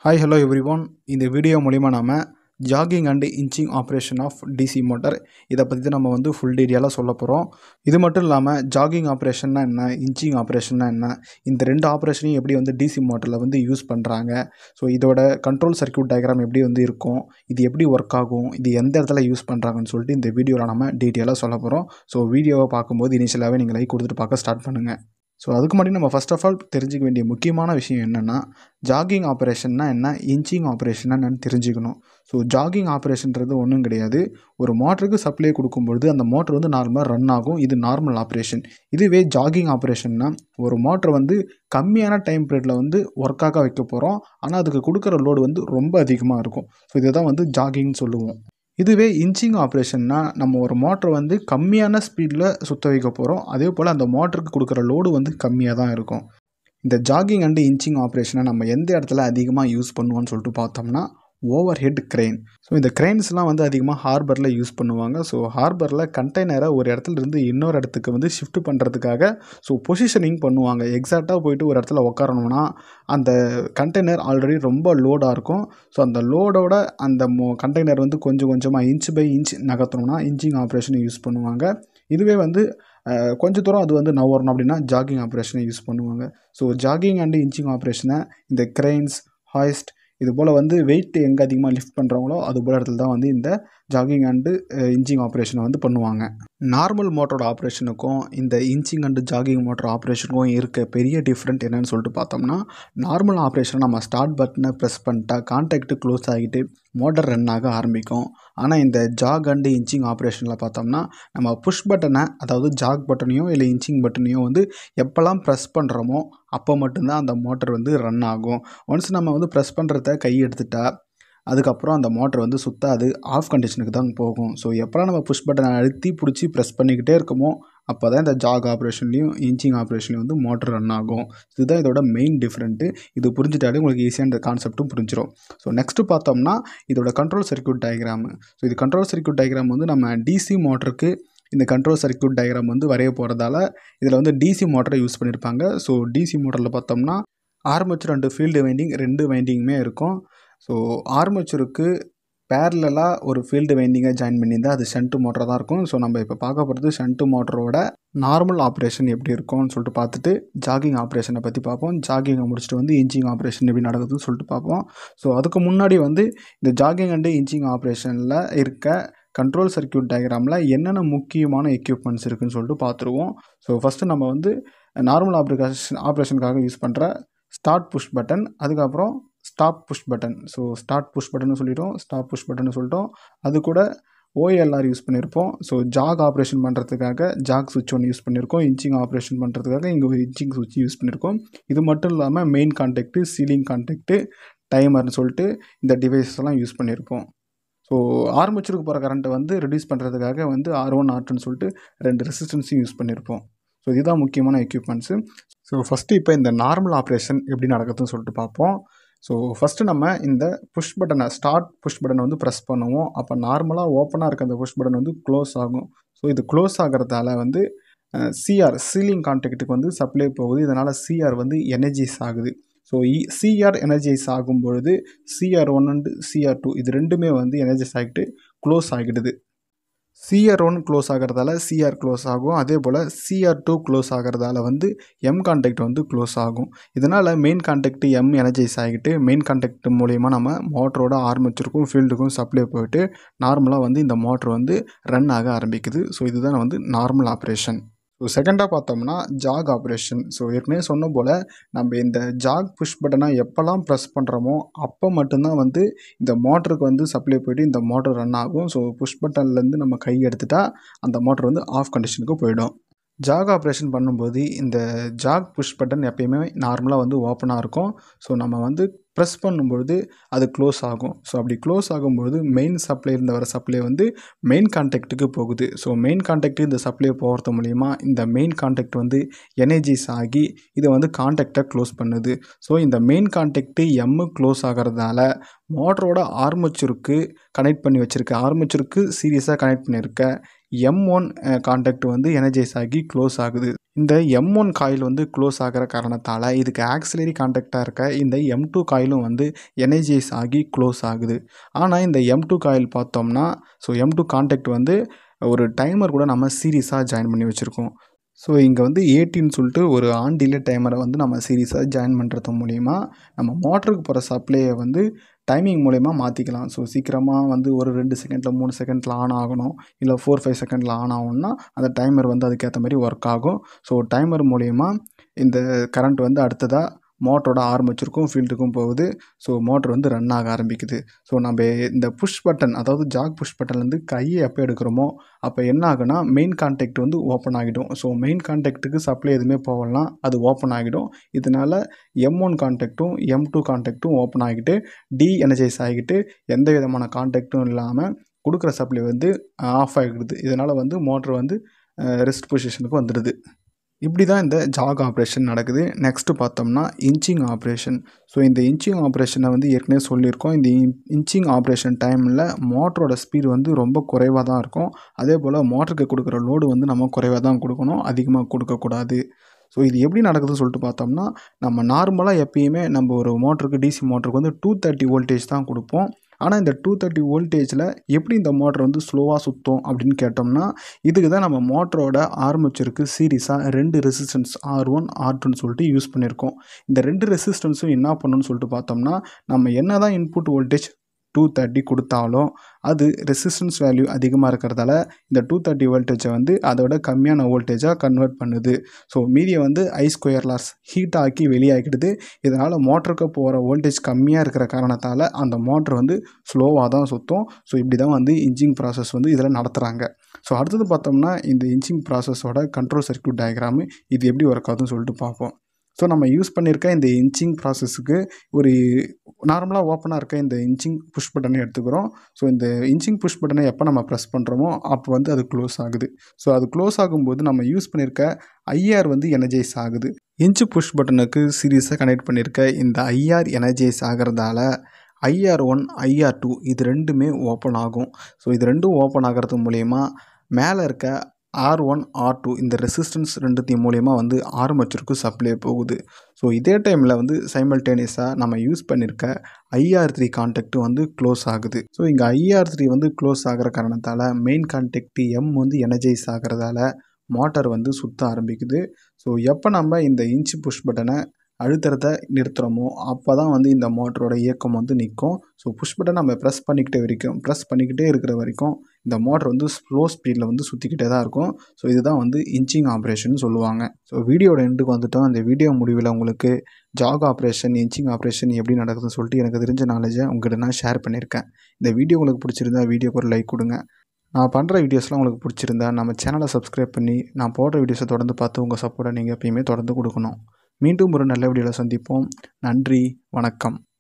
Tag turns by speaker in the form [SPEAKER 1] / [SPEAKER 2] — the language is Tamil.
[SPEAKER 1] ஹாய் ஹலோ எவ்ரி ஒன் இந்த வீடியோ மூலிமா நாம் jogging and inching operation of DC motor இதை பற்றி தான் நம்ம வந்து ஃபுல் டீட்டெயிலாக சொல்ல போகிறோம் இது மட்டும் இல்லாமல் ஜாகிங் ஆப்ரேஷன்னா என்ன இன்ச்சிங் ஆப்ரேஷன்னா என்ன இந்த ரெண்டு ஆப்ரேஷனையும் எப்படி வந்து டிசி மோட்டரில் வந்து யூஸ் பண்ணுறாங்க ஸோ இதோட கண்ட்ரோல் சர்க்யூட் டயக்ராம் எப்படி வந்து இருக்கும் இது எப்படி ஒர்க் ஆகும் இது எந்த இடத்துல யூஸ் பண்ணுறாங்கன்னு சொல்லிட்டு இந்த வீடியோவில் நம்ம டீட்டெயிலாக சொல்ல போகிறோம் ஸோ வீடியோவை பார்க்கும்போது இனிஷியலாகவே நீங்கள் லைக் கொடுத்துட்டு பார்க்க ஸ்டார்ட் பண்ணுங்கள் ஸோ அதுக்கு முன்னாடி நம்ம ஃபர்ஸ்ட் ஆஃப் ஆல் தெரிஞ்சுக்க வேண்டிய முக்கியமான விஷயம் என்னென்னா ஜாகிங் ஆப்ரேஷன்னா என்ன இன்ச்சிங் ஆப்ரேஷன்னா என்னன்னு தெரிஞ்சுக்கணும் ஸோ ஜாகிங் ஆப்ரேஷன்றது ஒன்றும் கிடையாது ஒரு மோட்டருக்கு சப்ளை கொடுக்கும்பொழுது அந்த மோட்டர் வந்து நார்மலாக ரன் ஆகும் இது நார்மல் ஆப்ரேஷன் இதுவே ஜாகிங் ஆப்ரேஷன்னா ஒரு மோட்டர் வந்து கம்மியான டைம் பீரியடில் வந்து ஒர்க்காக வைக்க போகிறோம் ஆனால் அதுக்கு கொடுக்குற லோடு வந்து ரொம்ப அதிகமாக இருக்கும் ஸோ இதை தான் வந்து ஜாகிங்னு சொல்லுவோம் இதுவே இன்ச்சிங் ஆப்ரேஷன்னா நம்ம ஒரு மோட்டர் வந்து கம்மியான ஸ்பீடில் சுத்த வைக்க போகிறோம் அதே போல் அந்த மோட்டருக்கு கொடுக்குற லோடு வந்து கம்மியாக தான் இருக்கும் இந்த ஜாகிங் அண்டு இன்ச்சிங் ஆப்ரேஷனை நம்ம எந்த இடத்துல அதிகமாக யூஸ் பண்ணுவோம்னு சொல்லிட்டு பார்த்தோம்னா ஓவர் ஹெட் கிரெயின் ஸோ இந்த கிரெயின்ஸ்லாம் வந்து அதிகமாக ஹார்பரில் யூஸ் பண்ணுவாங்க ஸோ ஹார்பரில் கண்டெய்னரை ஒரு இடத்துல இருந்து இன்னொரு இடத்துக்கு வந்து ஷிஃப்ட் பண்ணுறதுக்காக ஸோ பொசிஷனிங் பண்ணுவாங்க எக்ஸாக்டாக போயிட்டு ஒரு இடத்துல உட்காரணும்னா அந்த கண்டெய்னர் ஆல்ரெடி ரொம்ப லோடாக இருக்கும் ஸோ அந்த லோடோட அந்த மோ கண்டெய்னர் வந்து கொஞ்சம் கொஞ்சமாக இன்ச் பை இன்ச் நகர்த்தணும்னா இன்ச்சிங் ஆப்ரேஷனை யூஸ் பண்ணுவாங்க இதுவே வந்து அஹ், கொஞ்ச தூரம் அது வந்து நவரணும் அப்படின்னா ஜாகிங் ஆப்ரேஷனை யூஸ் பண்ணுவாங்க ஸோ ஜாகிங் அண்டு இன்ச்சிங் ஆப்ரேஷனை இந்த கிரெயின்ஸ் ஹாய்ஸ்ட் இது போல் வந்து வெயிட் எங்கே அதிகமாக லிஃப்ட் பண்ணுறாங்களோ அது போல் இடத்துல தான் வந்து இந்த ஜாகிங் அண்டு இன்ச்சிங் ஆப்ரேஷனை வந்து பண்ணுவாங்க நார்மல் மோட்டரோட ஆப்ரேஷனுக்கும் இந்த இன்ச்சிங் அண்டு ஜாகிங் மோட்டர் ஆப்ரேஷனுக்கும் இருக்க பெரிய டிஃப்ரெண்ட் என்னன்னு சொல்லிட்டு பார்த்தோம்னா நார்மல் ஆப்ரேஷன் நம்ம ஸ்டார்ட் பட்டனை ப்ரெஸ் பண்ணிட்டா கான்டாக்ட் க்ளோஸ் ஆகிட்டு மோட்டர் ரன் ஆக ஆரம்பிக்கும் ஆனால் இந்த ஜாக் அண்டு இன்ச்சிங் ஆப்ரேஷனில் பார்த்தோம்னா நம்ம புஷ் பட்டனை அதாவது ஜாக் பட்டனையோ இல்லை இன்ச்சிங் பட்டனையோ வந்து எப்போல்லாம் ப்ரெஸ் பண்ணுறோமோ அப்போ மட்டும்தான் அந்த மோட்டர் வந்து ரன் ஆகும் ஒன்ஸ் நம்ம வந்து ப்ரெஸ் பண்ணுறத கை எடுத்துட்டா அதுக்கப்புறம் அந்த மோட்டர் வந்து சுத்தாது ஆஃப் கண்டிஷனுக்கு தான் போகும் ஸோ எப்போலாம் நம்ம புஷ் பட்டனை அழுத்தி பிடிச்சி ப்ரெஸ் பண்ணிக்கிட்டே இருக்கோமோ அப்போ தான் இந்த ஜாக் ஆப்ரேஷன்லையும் இன்ச்சிங் ஆப்ரேஷன்லையும் வந்து மோட்டர் ரன் ஆகும் இதுதான் இதோட மெயின் டிஃப்ரெண்ட்டு இது புரிஞ்சிட்டாலே உங்களுக்கு ஈஸியாக இந்த கான்செப்ட்டும் புரிஞ்சிடும் ஸோ நெக்ஸ்ட்டு பார்த்தோம்னா இதோட கண்ட்ரோல் சர்க்யூட் டயக்ராமு ஸோ இது கண்ட்ரோல் சர்க்யூட் டயக்ராம் வந்து நம்ம டிசி மோட்டருக்கு இந்த கண்ட்ரோல் சர்க்யூட் டயக்ராம் வந்து வரைய போகிறதால இதில் வந்து டிசி மோட்டரை யூஸ் பண்ணியிருப்பாங்க ஸோ டிசி மோட்டரில் பார்த்தோம்னா ஆர்மேச்சர் அண்டு ஃபீல்டு வைண்டிங் ரெண்டு வைண்டிங்குமே இருக்கும் ஸோ ஆர்மேச்சருக்கு பேரலாக ஒரு ஃபீல்டு வைண்டிங்கை ஜாயின் பண்ணியிருந்தால் அது ஷண்ட் மோட்டர் தான் இருக்கும் ஸோ நம்ம இப்போ பார்க்க போகிறது ஷண்ட் மோட்டரோட நார்மல் ஆப்ரேஷன் எப்படி இருக்கும்னு சொல்லிட்டு பார்த்துட்டு ஜாகிங் ஆப்ரேஷனை பற்றி பார்ப்போம் ஜாகிங்கை முடிச்சுட்டு வந்து இன்ச்சிங் ஆப்ரேஷன் எப்படி நடக்குதுன்னு சொல்லிட்டு பார்ப்போம் ஸோ அதுக்கு முன்னாடி வந்து இந்த ஜாகிங் அண்டு இன்ச்சிங் ஆப்ரேஷனில் இருக்க கண்ட்ரோல் சர்க்யூட் டயக்ராமில் என்னென்ன முக்கியமான எக்யூப்மெண்ட்ஸ் இருக்குன்னு சொல்லிட்டு பார்த்துருவோம் ஸோ ஃபஸ்ட்டு நம்ம வந்து நார்மல் ஆப்ரேஷன் ஆப்ரேஷனுக்காக யூஸ் பண்ணுற ஸ்டார்ட் புஷ் பட்டன் அதுக்கப்புறம் stop push button so start push button சொல்லிட்டோம் ஸ்டாப் புஷ் பட்டன் சொல்லிட்டோம் அது கூட ஓஎல்ஆர் யூஸ் பண்ணியிருப்போம் ஸோ ஜாக் ஆப்ரேஷன் பண்ணுறதுக்காக ஜாக் சுவிட்ச் ஒன்று யூஸ் பண்ணியிருக்கோம் இன்ச்சிங் ஆப்ரேஷன் பண்ணுறதுக்காக இங்கே ஒரு இன்ச்சிங் சுவிட்ச் யூஸ் பண்ணியிருக்கோம் இது மட்டும் இல்லாமல் மெயின் கான்டாக்ட்டு சீலிங் கான்டாக்ட்டு டைமர்னு சொல்லிட்டு இந்த டிவைசஸ் எல்லாம் யூஸ் பண்ணியிருப்போம் ஸோ ஆர்மேச்சருக்கு போகிற கரண்ட்டை வந்து ரெடியூஸ் பண்ணுறதுக்காக வந்து ஆர் ஒன் ஆர் டூன்னு சொல்லிட்டு ரெண்டு ரெசிஸ்டன்ஸையும் யூஸ் பண்ணியிருப்போம் ஸோ இதுதான் முக்கியமான எக்யூப்மெண்ட்ஸு ஸோ ஃபஸ்ட்டு இப்போ இந்த நார்மல் ஆப்ரேஷன் எப்படி நடக்குதுன்னு சொல்லிட்டு பார்ப்போம் ஸோ ஃபஸ்ட்டு நம்ம இந்த புஷ் பட்டனை ஸ்டார்ட் புஷ் பட்டனை வந்து ப்ரெஸ் பண்ணுவோம் அப்போ நார்மலாக ஓப்பனாக இருக்க அந்த புஷ் பட்டன் வந்து க்ளோஸ் ஆகும் ஸோ இது க்ளோஸ் ஆகிறதால வந்து சிஆர் சீலிங் கான்டாக்ட்டுக்கு வந்து சப்ளை போகுது இதனால் சிஆர் வந்து எனர்ஜைஸ் ஆகுது ஸோ சிஆர் எனர்ஜைஸ் ஆகும் பொழுது CR one and CR two இது ரெண்டுமே வந்து எனர்ஜைஸ் ஆகிட்டு க்ளோஸ் ஆகிடுது சிஆர் ஒன் க்ளோஸ் ஆகிறதால சிஆர் க்ளோஸ் ஆகும் அதே போல் சிஆர் டூ க்ளோஸ் ஆகிறதால வந்து எம் கான்டாக்ட் வந்து க்ளோஸ் ஆகும் இதனால் மெயின் கான்டாக்ட் எம் எனர்ஜைஸ் ஆகிட்டு மெயின் கான்டாக்ட் மூலயமா நம்ம மோட்டரோட ஆர்மேச்சருக்கும் ஃபீல்டுக்கும் சப்ளை போயிட்டு நார்மலாக வந்து இந்த மோட்டர் வந்து ரன் ஆக ஆரம்பிக்குது ஸோ இதுதான் வந்து நார்மல் ஆப்ரேஷன் ஸோ செகண்டாக பார்த்தோம்னா ஜாக் ஆப்ரேஷன் ஸோ ஏற்கனவே சொன்ன போல் நம்ம இந்த ஜாக் புஷ் பட்டனை எப்போல்லாம் ப்ரெஸ் பண்ணுறோமோ அப்போ மட்டும்தான் வந்து இந்த மோட்டருக்கு வந்து சப்ளை போயிட்டு இந்த மோட்டர் ரன் ஆகும் ஸோ புஷ் பட்டன்லேருந்து நம்ம கை எடுத்துட்டா அந்த மோட்டர் வந்து ஆஃப் கண்டிஷனுக்கு போயிடும் ஜாக் ஆப்ரேஷன் பண்ணும்போது இந்த ஜாக் புஷ் பட்டன் எப்பயுமே நார்மலாக வந்து ஓப்பனாக இருக்கும் ஸோ நம்ம வந்து ப்ரெஸ் பண்ணும்பொழுது அது க்ளோஸ் ஆகும் ஸோ அப்படி க்ளோஸ் ஆகும்பொழுது மெயின் சப்ளை இருந்த வர சப்ளை வந்து மெயின் கான்டாக்ட்டுக்கு போகுது ஸோ மெயின் கான்டாக்ட் இந்த சப்ளை போகிறது மூலிமா இந்த மெயின் கான்டாக்ட் வந்து எனர்ஜிஸ் ஆகி இதை வந்து கான்டாக்டை க்ளோஸ் பண்ணுது ஸோ இந்த மெயின் கான்டாக்ட்டு எம்மு க்ளோஸ் ஆகிறதால மோட்டரோட ஆர்மேச்சருக்கு கனெக்ட் பண்ணி வச்சுருக்க ஆர்மேச்சருக்கு சீரியஸாக கனெக்ட் பண்ணியிருக்க எம் ஒன் கான்டாக்ட் வந்து எனர்ஜைஸ் ஆகி க்ளோஸ் ஆகுது இந்த எம் ஒன் காயில் வந்து க்ளோஸ் ஆகிற காரணத்தால் இதுக்கு ஆக்சிலரி கான்டாக்டாக இருக்க இந்த எம் டூ காயிலும் வந்து எனர்ஜைஸ் ஆகி க்ளோஸ் ஆகுது ஆனால் இந்த எம் டூ காயில் பார்த்தோம்னா ஸோ எம் டூ கான்டாக்ட் வந்து ஒரு டைமர் கூட நம்ம சீரியஸாக ஜாயின் பண்ணி வச்சுருக்கோம் ஸோ இங்கே வந்து ஏடின்னு சொல்லிட்டு ஒரு ஆன் டிலே டைமரை வந்து நம்ம சீரியஸாக ஜாயின் பண்ணுறது மூலிமா நம்ம மோட்டருக்கு போகிற சப்ளையை வந்து டைமிங் மூலயமா மாற்றிக்கலாம் ஸோ சீக்கிரமாக வந்து ஒரு ரெண்டு செகண்டில் மூணு செகண்டில் ஆன் ஆகணும் இல்லை ஃபோர் ஃபைவ் செகண்டில் ஆன் ஆகணும்னா அந்த டைமர் வந்து அதுக்கேற்ற மாதிரி ஒர்க் ஆகும் ஸோ டைமர் மூலயமா இந்த கரண்ட் வந்து அடுத்ததாக மோட்டரோட ஆரம்பிச்சிருக்கும் ஃபீல்டுக்கும் போகுது ஸோ மோட்டர் வந்து ரன் ஆக ஆரம்பிக்குது ஸோ நம்ம இந்த புஷ் பட்டன் அதாவது ஜாக் புஷ் பட்டன்லேருந்து கையை எப்போ எடுக்கிறோமோ அப்போ என்ன ஆகுனா மெயின் கான்டாக்ட் வந்து ஓப்பன் ஆகிடும் ஸோ மெயின் கான்டாக்ட்டுக்கு சப்ளை எதுவுமே போகலாம் அது ஓப்பன் ஆகிடும் இதனால் எம் ஒன் கான்டாக்ட்டும் எம் டூ கான்டாக்ட்டும் ஓப்பன் ஆகிட்டு டி எனர்ஜைஸ் ஆகிட்டு எந்த விதமான கான்டாக்ட்டும் இல்லாமல் கொடுக்குற சப்ளை வந்து ஆஃப் ஆகிடுது இதனால் வந்து மோட்ரு வந்து ரெஸ்ட் பொசிஷனுக்கு வந்துடுது இப்படி தான் இந்த ஜாக் ஆப்ரேஷன் நடக்குது நெக்ஸ்ட்டு பார்த்தோம்னா இன்ச்சிங் ஆப்ரேஷன் ஸோ இந்த இன்ச்சிங் ஆப்ரேஷனை வந்து ஏற்கனவே சொல்லியிருக்கோம் இந்த இன்ச்சிங் ஆப்ரேஷன் டைமில் மோட்டரோட ஸ்பீடு வந்து ரொம்ப குறைவாக தான் இருக்கும் அதே போல் மோட்டருக்கு கொடுக்குற லோடு வந்து நம்ம குறைவாக தான் கொடுக்கணும் அதிகமாக கொடுக்கக்கூடாது ஸோ இது எப்படி நடக்குதுன்னு சொல்லிட்டு பார்த்தோம்னா நம்ம நார்மலாக எப்பயுமே நம்ம ஒரு மோட்டருக்கு டிசி மோட்டருக்கு வந்து டூ தேர்ட்டி வோல்டேஜ் தான் கொடுப்போம் ஆனால் இந்த டூ தேர்ட்டி வோல்டேஜில் எப்படி இந்த மோட்டர் வந்து ஸ்லோவாக சுற்றும் அப்படின்னு கேட்டோம்னா இதுக்கு தான் நம்ம மோட்டரோட ஆர்மேச்சருக்கு சீரியஸாக ரெண்டு ரெசிஸ்டன்ஸ் ஆர் ஒன் ஆர் டூன்னு சொல்லிட்டு யூஸ் பண்ணியிருக்கோம் இந்த ரெண்டு ரெசிஸ்டன்ஸும் என்ன பண்ணணும்னு சொல்லிட்டு பார்த்தோம்னா நம்ம என்ன தான் இன்புட் வோல்டேஜ் டூ தேர்ட்டி கொடுத்தாலும் அது ரெசிஸ்டன்ஸ் வேல்யூ அதிகமாக இருக்கிறதால இந்த டூ தேர்ட்டி வோல்டேஜை வந்து அதோட கம்மியான வோல்டேஜாக கன்வெர்ட் பண்ணுது ஸோ மீதியை வந்து ஐ ஸ்கொயர் லாஸ் ஹீட் ஆக்கி வெளியாகிடுது இதனால் மோட்டருக்கு போகிற வோல்டேஜ் கம்மியாக இருக்கிற காரணத்தால் அந்த மோட்ரு வந்து ஸ்லோவாக தான் சுற்றும் ஸோ இப்படி தான் வந்து இன்ஜின் ப்ராசஸ் வந்து இதில் நடத்துகிறாங்க ஸோ அடுத்தது பார்த்தோம்னா இந்த இன்ஜின் ப்ராசஸோட கண்ட்ரோல் சர்க்யூட் டயக்ராமு இது எப்படி ஒர்க் ஆகுதுன்னு சொல்லிட்டு பார்ப்போம் ஸோ நம்ம யூஸ் பண்ணியிருக்க இந்த இன்ச்சிங் ப்ராசஸுக்கு ஒரு நார்மலாக ஓப்பனாக இருக்க இந்த இன்ச்சிங் புஷ் பட்டனை எடுத்துக்கிறோம் ஸோ இந்த இன்ச்சிங் புஷ் பட்டனை எப்போ நம்ம ப்ரெஸ் பண்ணுறோமோ அப்போ வந்து அது க்ளோஸ் ஆகுது ஸோ அது க்ளோஸ் ஆகும்போது நம்ம யூஸ் பண்ணியிருக்க ஐஆர் வந்து எனர்ஜைஸ் ஆகுது இன்ச்சு புஷ் பட்டனுக்கு சீரியஸாக கனெக்ட் பண்ணியிருக்க இந்த ஐஆர் எனர்ஜைஸ் ஆகிறதால ஐஆர் ஒன் ஐஆர் டூ இது ரெண்டுமே ஓப்பன் ஆகும் ஸோ இது ரெண்டும் ஓப்பன் ஆகிறது மூலயமா மேலே இருக்க ஆர் ஒன் ஆர் டூ இந்த ரெசிஸ்டன்ஸ் ரெண்டுத்தையும் மூலயமா வந்து ஆர்மச்சருக்கு சப்ளை போகுது ஸோ இதே டைமில் வந்து சைமல்டேனியஸாக நம்ம யூஸ் பண்ணியிருக்க ஐஆர் த்ரீ கான்டாக்ட் வந்து க்ளோஸ் ஆகுது ஸோ இங்கே ஐஆர் த்ரீ வந்து க்ளோஸ் ஆகிற காரணத்தால் மெயின் கான்டாக்ட் எம் வந்து எனர்ஜைஸ் ஆகிறதால மோட்டார் வந்து சுற்ற ஆரம்பிக்குது ஸோ எப்போ நம்ம இந்த இன்ச்சு புஷ் பட்டனை அழுத்துறத நிறுத்துகிறோமோ அப்போ தான் வந்து இந்த மோட்டரோட இயக்கம் வந்து நிற்கும் ஸோ புஷ் பட்டன் நம்ம ப்ரெஸ் பண்ணிக்கிட்டே வரைக்கும் ப்ரெஸ் பண்ணிக்கிட்டே இருக்கிற வரைக்கும் இந்த மோட்டர் வந்து ஸ்லோ ஸ்பீடில் வந்து சுற்றிக்கிட்டே தான் இருக்கும் ஸோ இதுதான் வந்து இன்ச்சிங் ஆப்ரேஷன் சொல்லுவாங்க ஸோ வீடியோட எண்டுக்கு வந்துட்டோம் அந்த வீடியோ முடிவில் உங்களுக்கு ஜாக் ஆப்ரேஷன் இன்ச்சிங் ஆப்ரேஷன் எப்படி நடக்குதுன்னு சொல்லிட்டு எனக்கு தெரிஞ்ச நாலேஜை உங்கள்கிட்ட நான் ஷேர் பண்ணியிருக்கேன் இந்த வீடியோ உங்களுக்கு பிடிச்சிருந்தா வீடியோக்கு ஒரு லைக் கொடுங்க நான் பண்ணுற வீடியோஸ்லாம் உங்களுக்கு பிடிச்சிருந்தா நம்ம சேனலை சப்ஸ்கிரைப் பண்ணி நான் போடுற வீடியோஸை தொடர்ந்து பார்த்து உங்கள் சப்போர்ட்டை நீங்கள் எப்பயுமே தொடர்ந்து கொடுக்கணும் மீண்டும் ஒரு நல்ல வீடியோவில் சந்திப்போம் நன்றி வணக்கம்